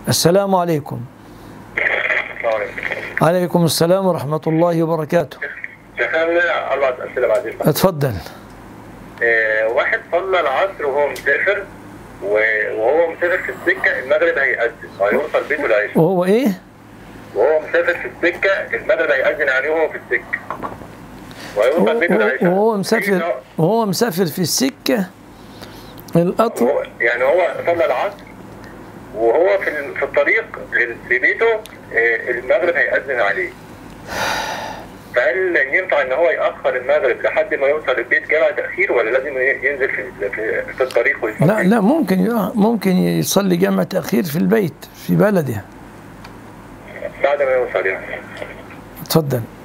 السلام عليكم عليكم السلام ورحمة الله وبركاته شيخنا أربع أسئلة بعدين اتفضل آه، واحد صلى العصر وهو مسافر و- وهو مسافر في السكة المغرب هيأذن وهيوصل بيته العشاء وهو ايه وهو مسافر في السكة المغرب هيأذن عليه وهو في السكة وهيوصل بيته العشاء وهو مسافر وهو مسافر في السكة القطر هو- يعني هو صلى العصر وهو في ال- في الطريق ل- لبيته آه، المغرب هيأذن عليه فهل ينفع ان هو يأخر المغرب لحد ما يوصل البيت جمع تأخير ولا لازم ي- ينزل في في, في الطريق ويصلي؟ لا لا ممكن ممكن يصلي جامع تأخير في البيت في بلده بعد ما يوصل يعني اتفضل